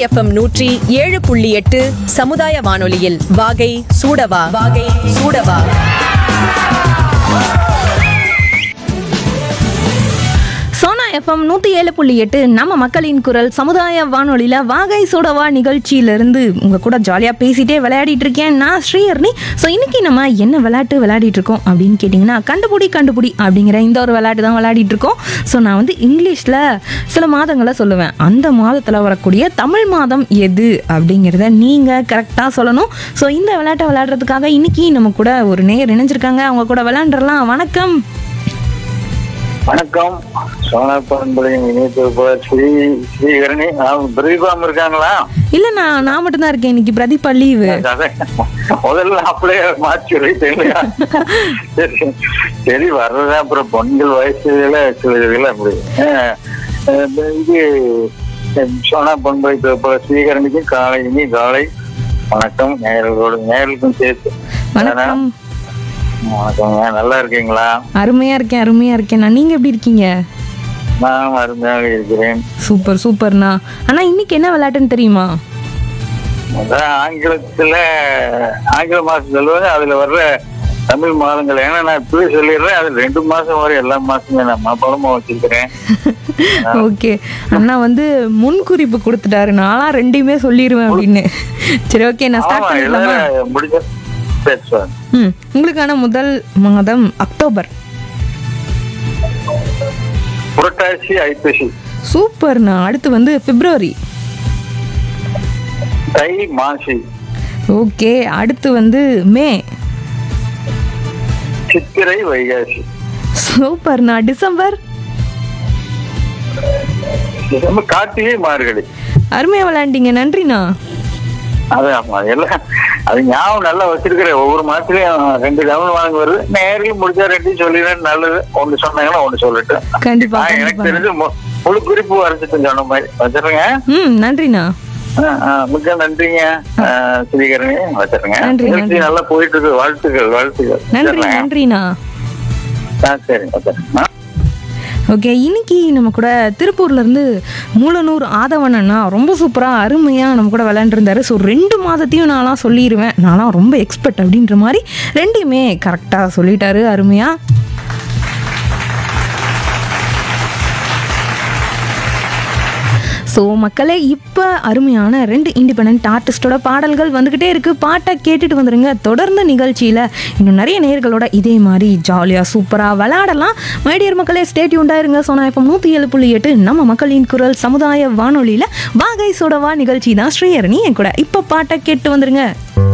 FM நூற்றி ஏழு புள்ளி எட்டு சமுதாய வானொலியில் வாகை சூடவா வாகை சூடவா சோனா எஃப்எம் நூற்றி ஏழு புள்ளி எட்டு நம்ம மக்களின் குரல் சமுதாய வானொலியில் வாகை சோடவா நிகழ்ச்சியிலேருந்து உங்கள் கூட ஜாலியாக பேசிட்டே விளையாடிட்டு இருக்கேன் நான் ஸ்ரீஹர்னி ஸோ இன்னைக்கு நம்ம என்ன விளையாட்டு விளையாடிட்டு இருக்கோம் அப்படின்னு கேட்டிங்கன்னா கண்டுபிடி கண்டுபிடி அப்படிங்கிற இந்த ஒரு விளையாட்டு தான் விளையாடிட்டு இருக்கோம் ஸோ நான் வந்து இங்கிலீஷில் சில மாதங்களை சொல்லுவேன் அந்த மாதத்தில் வரக்கூடிய தமிழ் மாதம் எது அப்படிங்கிறத நீங்கள் கரெக்டாக சொல்லணும் ஸோ இந்த விளையாட்டை விளையாடுறதுக்காக இன்னைக்கு நம்ம கூட ஒரு நேர் இணைஞ்சிருக்காங்க அவங்க கூட விளையாண்டுறலாம் வணக்கம் வணக்கம் சோனா பண்புலையும் இணைப்பு போல ஸ்ரீ ஸ்ரீகரணி அவங்க பிரதீபாம் இருக்காங்களா இல்லை நான் நான் மட்டும்தான் இருக்கேன் இன்னைக்கு பிரதீபா லீவு அதான் முதல்ல அப்படியே மாற்றி வைத்தேன் இல்லையா சரி சரி வர்றதா அப்புறம் பொண்கள் வயசுல சில இதுல அப்படி அஹ், அஹ், இது அஹ், சோனா பண்புலை போல ஸ்ரீகரணிக்கும் காலை இனி காலை வணக்கம் நேயர்களோடு நேயர்களுக்கும் சேர்த்து வணக்கம் வணக்கங்க நல்லா இருக்கீங்களா அருமையா இருக்கேன் அருமையா இருக்கேன் நான் நீங்க எப்படி இருக்கீங்க நான் அருமையாக இருக்கிறேன் சூப்பர் சூப்பர்ண்ணா ஆனா இன்னைக்கு என்ன விளையாட்டுன்னு தெரியுமா அதான் ஆங்கிலத்துல ஆங்கில மாசம் சொல்லுவாங்க அதுல வர்ற தமிழ் மாதங்கள் ஏன்னா நான் இப்பவே சொல்லிடுறேன் அது ரெண்டு மாசம் வரை எல்லா மாசமே நான் மனப்பாடமா வச்சிருக்கிறேன் ஓகே அண்ணா வந்து முன்குறிப்பு கொடுத்துட்டாரு நான்லாம் ரெண்டையுமே சொல்லிடுவேன் அப்படின்னு சரி ஓகே நான் ஸ்டார்ட் ஆமா பண்ணிடலாமா எல்லாரும் முடிஞ்ச சரி சார் ம் உங்களுக்கான முதல் மாதம் அக்டோபர் புரட்டாசி ஐப்பசி சூப்பர்ண்ணா அடுத்து வந்து பிப்ரவரி தை மாசி ஓகே அடுத்து வந்து மே சித்திரை வைகாசி சூப்பர்ண்ணா டிசம்பர் நம்ம கார்த்திகை மார்கழி அருமையா விளையாண்டீங்க நன்றிண்ணா அது ஆமா எல்லாம் அது ஞாபகம் நல்லா வச்சிருக்கிறேன் ஒவ்வொரு மாசத்துலயும் ரெண்டு தமிழ் வாங்க வருது நேரில் முடிஞ்சா ரெண்டையும் சொல்லிடுறேன் நல்லது ஒண்ணு சொன்னாங்கன்னா ஒண்ணு சொல்லட்டும் கண்டிப்பா நான் எனக்கு கண்டிப்பா தெரிஞ்சு மு- முழு குறிப்பு வரைச்சிட்டு சொன்ன மாதிரி வச்சிருங்க ம் நன்றிண்ணா ஆ, ஆ, மிக்க நன்றிங்க ஆ, ஸ்ரீகரணி வச்சிருங்க நன்றி, நிகழ்ச்சி நன்றி. நல்லா போயிட்டு இருக்கு வாழ்த்துக்கள் வாழ்த்துக்கள் நன்றி வச்சிடுறேன். நன்றிண்ணா ஆ, சரிங்க வச்சிடுறேன். ஆ. ஓகே இன்னைக்கு நம்ம கூட திருப்பூர்ல இருந்து மூலனூர் ஆதவன் அண்ணா ரொம்ப சூப்பரா அருமையா நம்ம கூட விளையாண்டுருந்தாரு ஸோ ரெண்டு மாதத்தையும் நான்லாம் சொல்லிடுவேன் நான்லாம் ரொம்ப எக்ஸ்பர்ட் அப்படின்ற மாதிரி ரெண்டையுமே கரெக்டாக சொல்லிட்டாரு அருமையா ஸோ மக்களே இப்போ அருமையான ரெண்டு இண்டிபெண்ட் ஆர்டிஸ்டோட பாடல்கள் வந்துக்கிட்டே இருக்குது பாட்டை கேட்டுட்டு வந்துருங்க தொடர்ந்து நிகழ்ச்சியில் இன்னும் நிறைய நேர்களோட இதே மாதிரி ஜாலியாக சூப்பராக விளையாடலாம் மைடியர் மக்களே ஸ்டேட் இருங்க சோனா எஃப்எம் நூற்றி ஏழு புள்ளி எட்டு நம்ம மக்களின் குரல் சமுதாய வானொலியில் வாகை சோடவா நிகழ்ச்சி தான் ஸ்ரீஹரணி என் கூட இப்போ பாட்டை கேட்டு வந்துருங்க